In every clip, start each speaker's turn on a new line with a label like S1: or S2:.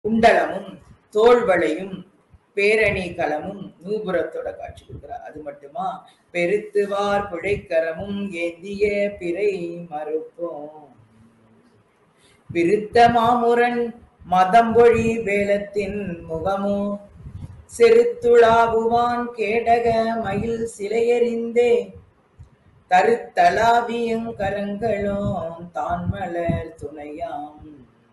S1: குண்டலமும் தோள்வளையும் பேரணி களமும் நூபுரத்தோட காட்சி கொடுக்கிறார் அது மட்டுமா பெருத்துவார் பிழைக்கரமும் ஏந்திய பிறை மறுப்போம் விருத்த மாமுரன் மதம்பொழி வேலத்தின் முகமோ செருத்துளாவுவான் கேடக மயில் சிலையறிந்தே தருத்தலாவியும் கரங்களும் தான் மலர் துணையாம்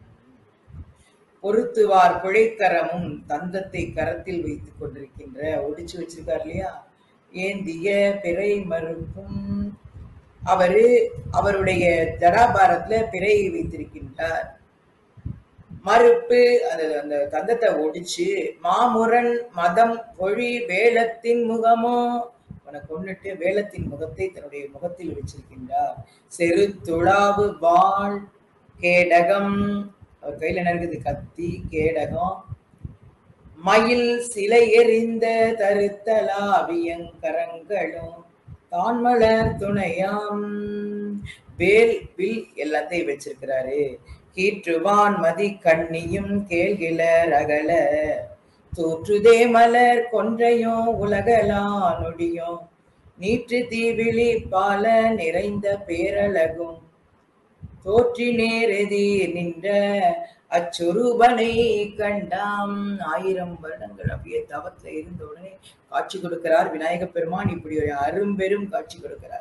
S1: பொருத்துவார் பிழைக்கரமும் தந்தத்தை கரத்தில் வைத்துக் கொண்டிருக்கின்ற ஒடிச்சு வச்சிருக்கார் இல்லையா ஏந்திய பிறை மறுப்பும் அவரு அவருடைய ஜடாபாரத்துல பிறையை வைத்திருக்கின்றார் மறுப்பு அந்த அந்த தந்தத்தை ஒடிச்சு மாமுரன் மதம் பொழி வேலத்தின் முகமோ அவனை கொண்டுட்டு வேலத்தின் முகத்தை தன்னுடைய முகத்தில் வச்சிருக்கின்றார் செரு துளாவு வாழ் கேடகம் அவர் கையில என்ன இருக்குது கத்தி கேடகம் மயில் சிலை எறிந்த தருத்தலாவியங்கரங்களும் தான்மலர் துணையாம் வேல் வில் எல்லாத்தையும் வச்சிருக்கிறாரு கீற்றுவான் மதி கண்ணியும் கேள்கிலர் அகல தூற்றுதே மலர் கொன்றையும் உலகலா நொடியும் நீற்று தீவிழி பால நிறைந்த பேரழகும் தோற்றி நேரெதிர் நின்ற அச்சுரூபனை கண்டாம் ஆயிரம் வருடங்கள் அப்படியே தவத்துல இருந்த உடனே காட்சி கொடுக்கிறார் விநாயக பெருமான் இப்படி ஒரு அரும்பெரும் காட்சி கொடுக்கிறார்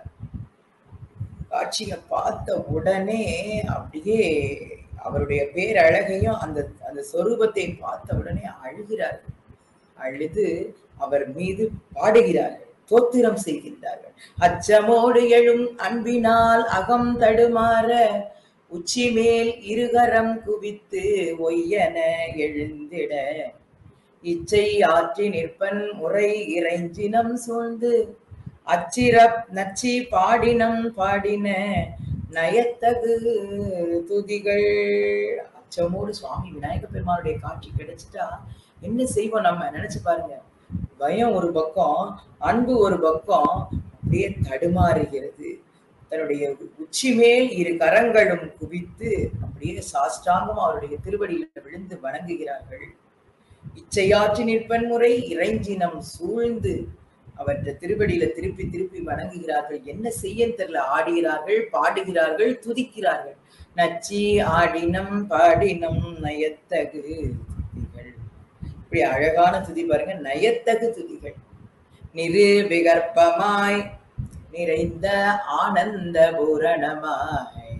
S1: காட்சியை பார்த்த உடனே அப்படியே அவருடைய பேரழகையும் அந்த அந்த சொரூபத்தை பார்த்த உடனே அழுகிறார்கள் அழுது அவர் மீது பாடுகிறார்கள் தோத்திரம் செய்கின்றார்கள் அச்சமோடு எழும் அன்பினால் அகம் தடுமாற உச்சி மேல் இருகரம் குவித்து ஒய்யன எழுந்திட இச்சை ஆற்றி நிற்பன் முறை இறைஞ்சினம் சூழ்ந்து அச்சிரப் நச்சி பாடினம் பாடின நயத்தகு துதிகள் அச்சமோடு சுவாமி விநாயக பெருமானுடைய காட்சி கிடைச்சிட்டா என்ன செய்வோம் நம்ம நினைச்சு பாருங்க பயம் ஒரு பக்கம் அன்பு ஒரு பக்கம் அப்படியே தடுமாறுகிறது தன்னுடைய உச்சி மேல் இரு கரங்களும் குவித்து அப்படியே சாஷ்டாங்கம் அவருடைய திருவடியில் விழுந்து வணங்குகிறார்கள் இச்சையாற்றி நிற்பன் முறை இறைஞ்சினம் சூழ்ந்து அவற்றை திருவடியில திருப்பி திருப்பி வணங்குகிறார்கள் என்ன செய்ய தெரியல ஆடுகிறார்கள் பாடுகிறார்கள் துதிக்கிறார்கள் நச்சி ஆடினம் பாடினம் நயத்தகு துதிகள் இப்படி அழகான துதி பாருங்க நயத்தகு துதிகள் நிரு விகற்பமாய் நிறைந்த ஆனந்த பூரணமாய்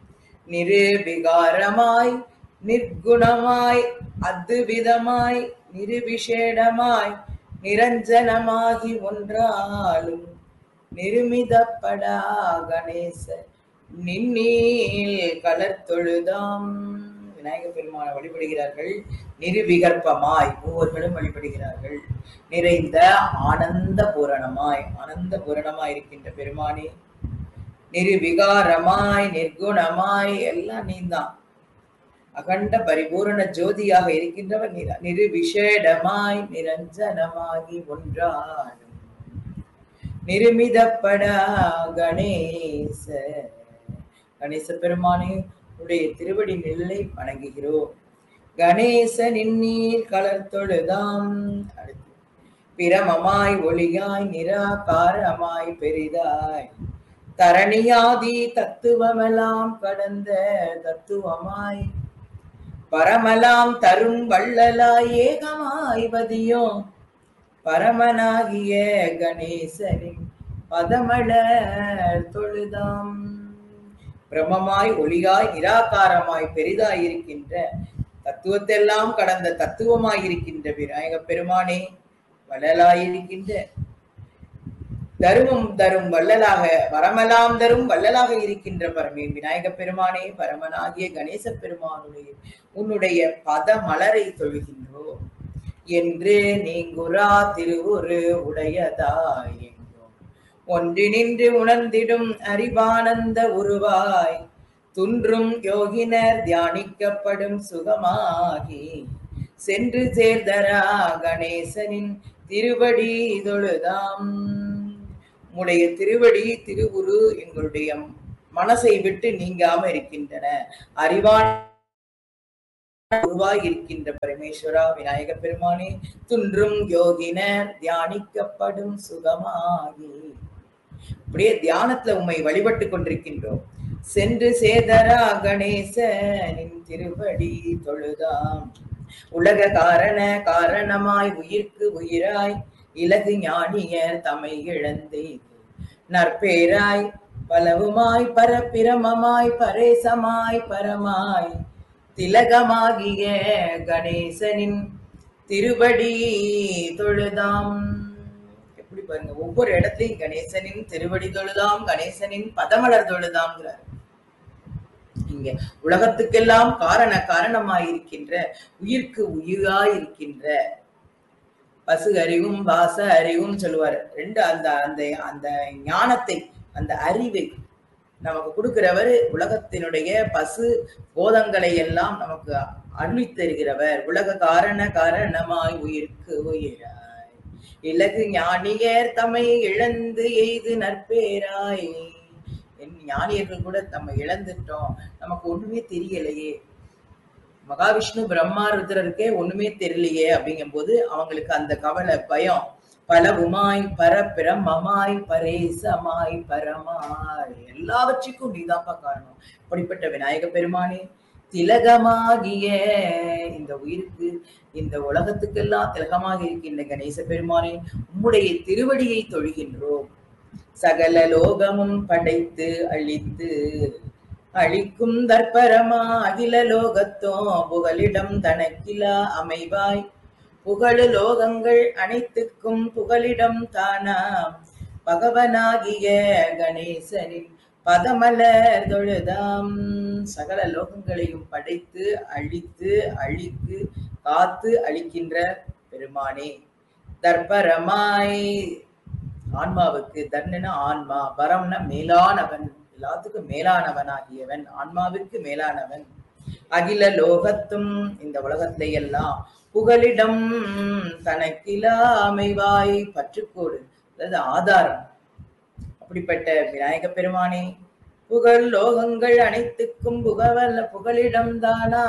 S1: நிருவிகாரமாய் நிர்குணமாய் அத்விதமாய் நிருவிஷேடமாய் நிரஞ்சனமாகி ஒன்றாலும் நிருமிதப்படா கணேச நின்னீல் கலர்த்தொழுதாம் விநாயக பெருமானை வழிபடுகிறார்கள் நிருவிகற்பமாய் மூவர்களும் வழிபடுகிறார்கள் நிறைந்த ஆனந்த பூரணமாய் ஆனந்த பூரணமாய் இருக்கின்ற பெருமானே நிருவிகாரமாய் நிர்குணமாய் எல்லாம் நீந்தான் அகண்ட பரிபூரண ஜோதியாக இருக்கின்றவர் நிர நிருவிஷேடமாய் நிரஞ்சனமாகி ஒன்றாலும் நிருமிதப்படா கணேச கணேச பெருமானே உடைய திருவடி நிலை வணங்குகிறோம் கணேசனின் நீர் கலர்த்தொழுதாம் அடுத்து பிரமமாய் ஒளியாய் நிராகாரமாய் பெரிதாய் தரணியாதி தத்துவமெல்லாம் கடந்த தத்துவமாய் பரமலாம் தரும் வள்ளலாய் ஏகமாய் பதியும் பரமனாகிய கணேசனின் பதமலர் தொழுதாம் பிரமமாய் ஒளியாய் நிராகாரமாய் பெரிதாய் இருக்கின்ற தத்துவத்தெல்லாம் கடந்த தத்துவமாய் இருக்கின்ற விநாயக பெருமானே வள்ளலாய் இருக்கின்ற தருமம் தரும் வள்ளலாக வரமெல்லாம் தரும் வள்ளலாக இருக்கின்ற பரமே விநாயக பெருமானே பரமனாகிய கணேச பெருமானுடைய உன்னுடைய பத மலரை தொழுகின்றோம் என்று நீங்குரா திருவுரு உடையதாய் எங்கும் ஒன்றி நின்று உணர்ந்திடும் அறிவானந்த உருவாய் துன்றும் யோகினர் தியானிக்கப்படும் சுகமாகி சென்று சேர்தரா கணேசனின் திருவடி தொழுதாம் உம்முடைய திருவடி திருவுரு எங்களுடைய மனசை விட்டு நீங்காம இருக்கின்றன அறிவான உருவாய் இருக்கின்ற பரமேஸ்வரா விநாயக பெருமானே துன்றும் யோகினர் தியானிக்கப்படும் சுகமாகி அப்படியே தியானத்துல உம்மை வழிபட்டு கொண்டிருக்கின்றோம் சென்று சேதரா கணேசனின் திருவடி தொழுதாம் உலக காரண காரணமாய் உயிர்க்கு உயிராய் இலகு ஞானியர் தமை இழந்தே நற்பேராய் பலவுமாய் பரப்பிரமமாய் பரேசமாய் பரமாய் திலகமாகிய கணேசனின் திருவடி தொழுதாம் எப்படி பாருங்க ஒவ்வொரு இடத்தையும் கணேசனின் திருவடி தொழுதாம் கணேசனின் பதமலர் தொழுதாம்ங்கிறார் இங்க உலகத்துக்கெல்லாம் காரண காரணமாயிருக்கின்ற உயிர்க்கு உயிராயிருக்கின்ற பசு அறிவும் வாச அறிவும் சொல்லுவார் ரெண்டு அந்த அந்த அந்த ஞானத்தை அந்த அறிவை நமக்கு கொடுக்கிறவர் உலகத்தினுடைய பசு போதங்களை எல்லாம் நமக்கு அருளித் தருகிறவர் உலக காரண காரணமாய் உயிர்க்கு உயிராய் இலகு ஞானியர் தம்மை இழந்து எய்து நற்பேராய் என் ஞானியர்கள் கூட நம்ம இழந்துட்டோம் நமக்கு ஒண்ணுமே தெரியலையே மகாவிஷ்ணு பிரம்மா ருத்ரருக்கே ஒண்ணுமே தெரியலையே அப்படிங்கும்போது அவங்களுக்கு அந்த கவலை பயம் பலவுமாய் பரபிரமமாய் பரேசமாய் பரமாய் எல்லாவற்றுக்கும் நீதான்ப்பா காரணம் அப்படிப்பட்ட விநாயக பெருமானே திலகமாகிய இந்த உயிருக்கு இந்த உலகத்துக்கெல்லாம் திலகமாக இருக்கின்ற கணேச பெருமானே உம்முடைய திருவடியை தொழுகின்றோம் சகல லோகமும் படைத்து அழித்து அழிக்கும் தற்பரமா அகில லோகத்தோ புகலிடம் தனக்கிலா அமைவாய் புகழு லோகங்கள் அனைத்துக்கும் புகலிடம் தானாம் பகவனாகிய கணேசனின் பதமலர் தொழுதாம் சகல லோகங்களையும் படைத்து அழித்து அழித்து காத்து அழிக்கின்ற பெருமானே தர்பரமாய் ஆன்மாவுக்கு தர்ணனா ஆன்மா பரம்னா மேலானவன் எல்லாத்துக்கும் மேலானவனாகியவன் ஆன்மாவிற்கு மேலானவன் அகில லோகத்தும் இந்த உலகத்தை எல்லாம் புகலிடம் தனக்கிலா அமைவாய் பற்றுக்கோடு அதாவது ஆதாரம் அப்படிப்பட்ட விநாயக பெருமானே புகழ் லோகங்கள் அனைத்துக்கும் புகவல்ல புகலிடம் தானா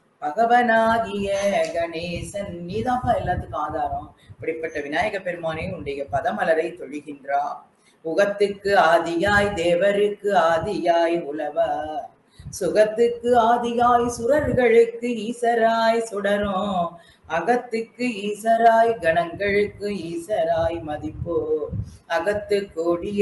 S1: பகவனாகிய கணேசன் நீதாப்பா எல்லாத்துக்கும் ஆதாரம் இப்படிப்பட்ட விநாயக பெருமானே உன்னுடைய பதமலரை தொழுகின்றா உகத்துக்கு ஆதியாய் தேவருக்கு ஆதியாய் உலவா சுகத்துக்கு ஆதியாய் சுரர்களுக்கு ஈசராய் சுடரும் அகத்துக்கு ஈசராய் கணங்களுக்கு ஈசராய் மதிப்போ அகத்து கூடிய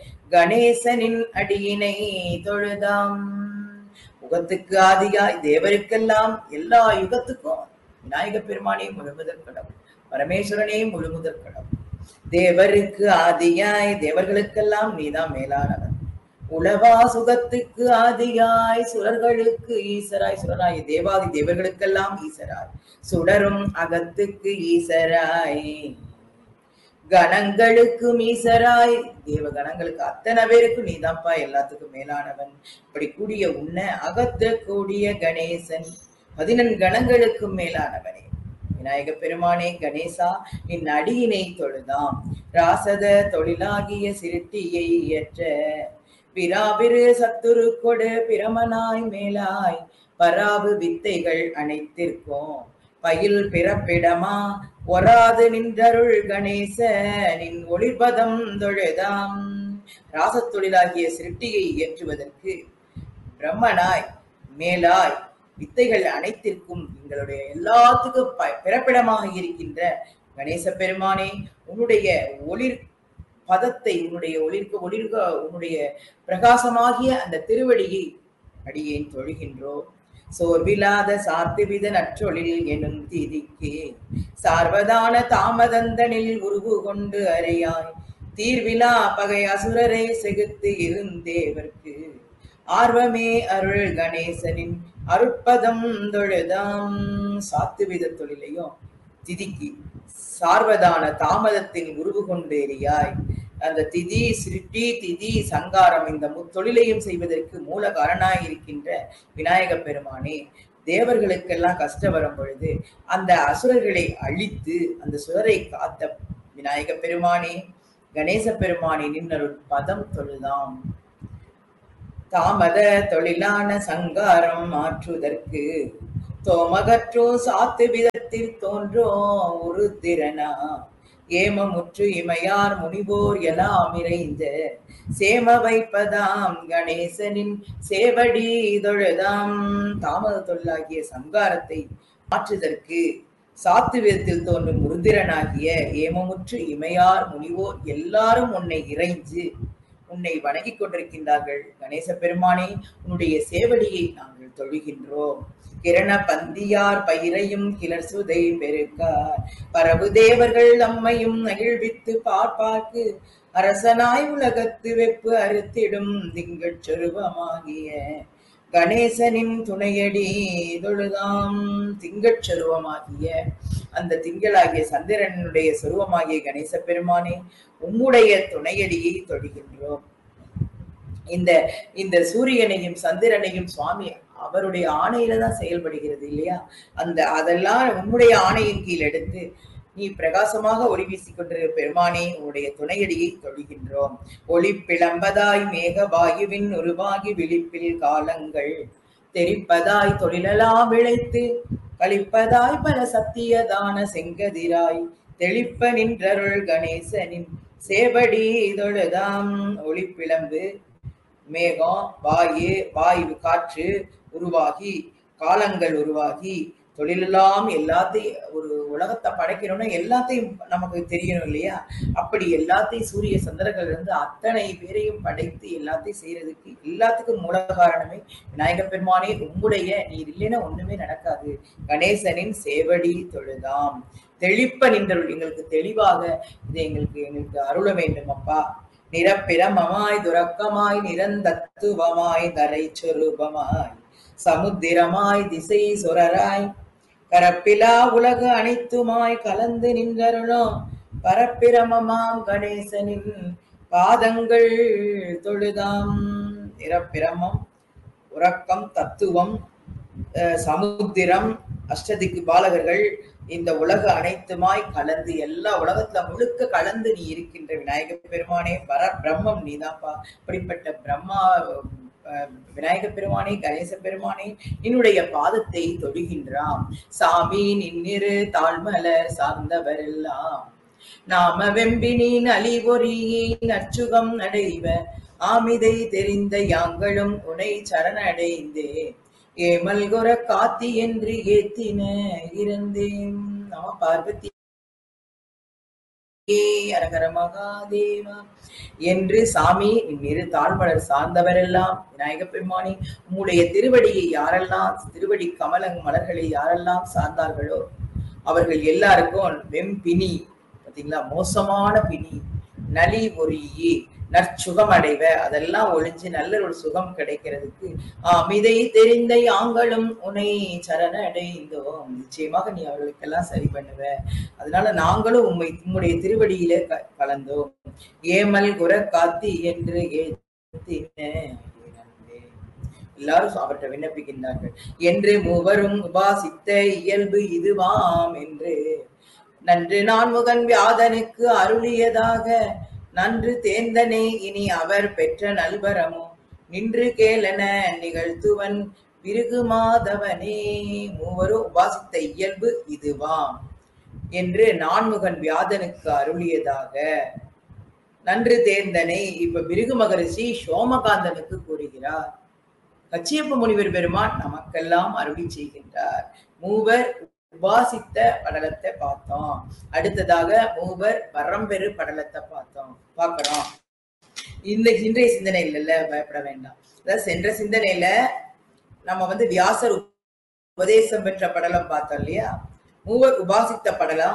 S1: கணேசனின் அடியினை தொழுதாம் முகத்துக்கு ஆதியாய் தேவருக்கெல்லாம் எல்லா யுகத்துக்கும் விநாயக பெருமானே முழுமுதற் கடவுள் பரமேஸ்வரனே முழுமுதற் கடவுள் தேவருக்கு ஆதியாய் தேவர்களுக்கெல்லாம் நீதான் மேலானவன் உலவா சுகத்துக்கு ஆதியாய் சுரர்களுக்கு ஈசராய் சுரராய் தேவாதி தேவர்களுக்கெல்லாம் ஈசராய் சுடரும் அகத்துக்கு ஈசராய் கணங்களுக்கும் ஈசராய் தேவ கணங்களுக்கு அத்தனை பேருக்கு நீதான்ப்பா எல்லாத்துக்கும் மேலானவன் இப்படி கூடிய உன்னை அகத்த கூடிய கணேசன் பதினெண் கணங்களுக்கும் மேலானவனே விநாயக பெருமானே கணேசா என் அடியினை தொழுதாம் ராசத தொழிலாகிய சிருட்டியை இயற்ற பிராபிரு சத்துரு கொடு பிரமனாய் மேலாய் பராபு வித்தைகள் அனைத்திற்கும் பயில் பிறப்பிடமா ஒராது நின்றருள் கணேச நின் ஒளிபதம் தொழுதாம் ராசத் தொழிலாகிய சிருட்டியை இயற்றுவதற்கு பிரம்மனாய் மேலாய் வித்தைகள் அனைத்திற்கும் எங்களுடைய எல்லாத்துக்கும் ப- பிறப்பிடமாக இருக்கின்ற கணேச பெருமானே உன்னுடைய ஒளிர் பதத்தை உன்னுடைய ஒளிர்க்க ஒளிர்க உன்னுடைய பிரகாசமாகிய அந்த திருவடியை அடியேன் தொழுகின்றோம் சோர்விலாத சாத்துவித நற்றொழில் எனும் தீதிக்கு சார்வதான தாமதந்தனில் உருவு கொண்டு அறையாய் தீர்விலா பகை அசுரரை செகுத்து இருந்தேவர்க்கு ஆர்வமே அருள் கணேசனின் அருட்பதம் தொழுதாம் சாத்துவித தொழிலையும் திதிக்கு சார்வதான தாமதத்தின் உருவு கொண்டு எரியாய் அந்த திதி சிருட்டி திதி சங்காரம் இந்த முத்தொழிலையும் செய்வதற்கு மூல காரணாய் இருக்கின்ற விநாயக பெருமானே தேவர்களுக்கெல்லாம் கஷ்டம் வரும் பொழுது அந்த அசுரர்களை அழித்து அந்த சுரரை காத்த விநாயக பெருமானே கணேச பெருமானே நின்னருள் பதம் தொழுதாம் தாமத தொழிலான சங்காரம் மாற்றுவதற்கு தோமகற்றும் சாத்து விதத்தில் தோன்றும் ஒரு திறனா ஏமமுற்று இமையார் முனிவோர் எல்லாம் இறைந்த சேம வைப்பதாம் கணேசனின் சேவடி தொழுதாம் தாமத தொல்லாகிய சங்காரத்தை மாற்றுதற்கு சாத்து விதத்தில் தோன்றும் முருந்திரனாகிய ஏமமுற்று இமையார் முனிவோர் எல்லாரும் உன்னை இறைஞ்சு உன்னை வணங்கிக் கொண்டிருக்கின்றார்கள் கணேச பெருமானே உன்னுடைய சேவடியை நாங்கள் தொழுகின்றோம் கிரண பந்தியார் பயிரையும் கிளர் சுதை பெருக்கார் பரவு தேவர்கள் நம்மையும் நகிழ்வித்து பார்ப்பார்க்கு அரசனாய் உலகத்து வெப்பு அறுத்திடும் திங்கட் சொருபமாகிய கணேசனின் துணையடி தொழுதாம் திங்கட் சொருவமாகிய அந்த திங்களாகிய சந்திரனுடைய சொருவமாகிய கணேச பெருமானே உம்முடைய துணையடியை தொழுகின்றோம் இந்த இந்த சூரியனையும் சந்திரனையும் சுவாமி அவருடைய ஆணையில தான் செயல்படுகிறது இல்லையா அந்த அதெல்லாம் உன்னுடைய ஆணையின் கீழ் எடுத்து நீ பிரகாசமாக ஒளி வீசிக் கொண்டிருக்கிற பெருமானே உன்னுடைய துணையடியை தொழுகின்றோம் ஒளி பிளம்பதாய் மேக வாயுவின் உருவாகி விழிப்பில் காலங்கள் தெரிப்பதாய் தொழிலெல்லாம் விளைத்து கழிப்பதாய் பல சத்தியதான செங்கதிராய் தெளிப்ப நின்றருள் கணேசனின் சேவடி தொழுதாம் ஒளி பிளம்பு மேகம் வாயு வாயு காற்று உருவாகி காலங்கள் உருவாகி தொழிலெல்லாம் எல்லாத்தையும் ஒரு உலகத்தை படைக்கணும்னா எல்லாத்தையும் நமக்கு தெரியணும் இல்லையா அப்படி எல்லாத்தையும் சூரிய சந்திரர்கள் இருந்து அத்தனை பேரையும் படைத்து எல்லாத்தையும் செய்யறதுக்கு எல்லாத்துக்கும் மூல காரணமே விநாயக பெருமானே உம்முடைய நீர் இல்லைன்னா ஒண்ணுமே நடக்காது கணேசனின் சேவடி தொழுதாம் தெளிப்ப நின்றருள் எங்களுக்கு தெளிவாக இதை எங்களுக்கு எங்களுக்கு அருள வேண்டும் அப்பா நிரப்பிரமமாய் துரக்கமாய் நிரந்தத்துவமாய் தரை சொரூபமாய் சமுத்திரமாய் திசை சுரராய் கரப்பிலா உலகு அனைத்துமாய் கலந்து நின்றருளும் பரப்பிரமமாம் கணேசனின் பாதங்கள் தொழுதாம் நிரப்பிரமம் உறக்கம் தத்துவம் அஹ், சமுத்திரம் அஷ்டதிக்கு பாலகர்கள் இந்த உலக அனைத்துமாய் கலந்து எல்லா உலகத்துல முழுக்க கலந்து நீ இருக்கின்ற விநாயக பெருமானே பர பிரம்மம் நீதான்ப்பா அப்படிப்பட்ட பிரம்மா அஹ், விநாயக பெருமானே கணேச பெருமானே என்னுடைய பாதத்தை தொடுகின்றாம் சாமி நின்னிரு தாழ்மலர் சார்ந்தவரெல்லாம் நாம வெம்பினின் அலிவொரியின் அச்சுகம் நடைவ ஆமிதை தெரிந்த யாங்களும் உனை சரணடைந்தே ஏமல்குர காத்தி என்று ஏத்தின இருந்தேன் நம பார்வதி அரகர மகாதேவா என்று சாமி இரு தாழ்மலர் சார்ந்தவரெல்லாம் விநாயக பெருமானி உம்முடைய திருவடியை யாரெல்லாம் திருவடி கமல மலர்களை யாரெல்லாம் சார்ந்தார்களோ அவர்கள் எல்லாருக்கும் வெம்பினி பாத்தீங்களா மோசமான பிணி நலி ஒரியே நற்சுகம் அடைவ அதெல்லாம் ஒழிஞ்சு நல்ல ஒரு சுகம் கிடைக்கிறதுக்கு அமிதை தெரிந்த யாங்களும் உனை சரணடைந்தோம் நிச்சயமாக நீ அவர்களுக்கெல்லாம் சரி பண்ணுவ அதனால நாங்களும் உம்மை உம்முடைய திருவடியில க- கலந்தோம் ஏமல் குர காத்தி என்று ஏத்தின எல்லாரும் அவர்கிட்ட விண்ணப்பிக்கின்றார்கள் என்று மூவரும் உபாசித்த இயல்பு இதுவாம் என்று நன்று நான்முகன் வியாதனுக்கு அருளியதாக நன்று தேர்ந்தனே இனி அவர் பெற்ற நல்வரமோ நின்று கேளன நிகழ்த்துவன் பிருகு மாதவனே மூவரும் உபாசித்த இயல்பு இதுவாம் என்று நான்முகன் வியாதனுக்கு அருளியதாக நன்று தேர்ந்தனை இப்ப பிருகு மகரிஷி சோமகாந்தனுக்கு கூறுகிறார் கச்சியப்ப முனிவர் பெருமான் நமக்கெல்லாம் அருளி செய்கின்றார் மூவர் உபாசித்த படலத்தை பார்த்தோம் அடுத்ததாக மூவர் வரம்பெரு படலத்தை பார்த்தோம் பார்க்கிறோம் இந்த இன்றைய சிந்தனை இல்லைல்ல பயப்பட வேண்டாம் அதாவது சென்ற சிந்தனையில நம்ம வந்து வியாசர் உபதேசம் பெற்ற படலம் பார்த்தோம் இல்லையா மூவர் உபாசித்த படலம்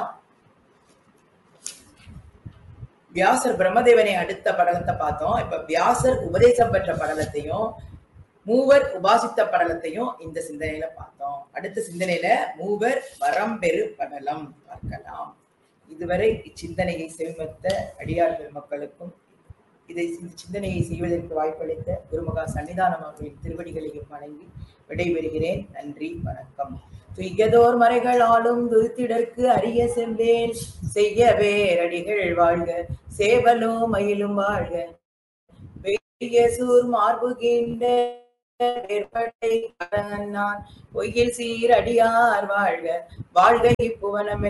S1: வியாசர் பிரம்மதேவனை அடுத்த படலத்தை பார்த்தோம் இப்ப வியாசர் உபதேசம் பெற்ற படலத்தையும் மூவர் உபாசித்த படலத்தையும் இந்த சிந்தனையில பார்த்தோம் அடுத்த சிந்தனையில மூவர் வரம்பெரு படலம் பார்க்கலாம் இதுவரை இச்சிந்தனையை செவிமத்த அடியார் பெருமக்களுக்கும் இதை இந்த சிந்தனையை செய்வதற்கு வாய்ப்பளித்த குருமகா சன்னிதானம் அவர்களின் திருவடிகளையும் வணங்கி விடைபெறுகிறேன் நன்றி வணக்கம் துய்யதோர் மறைகள் ஆளும் துருத்திடற்கு அரிய செல்வேன் செய்ய வேரடிகள் வாழ்க சேவலும் மயிலும் வாழ்க வெய்ய சூர் மார்புகின்ற வேற்பட்டை கடங்கன்னான் பொய்யில் சீரடியார் வாழ்க வாழ்க இப்புவனம்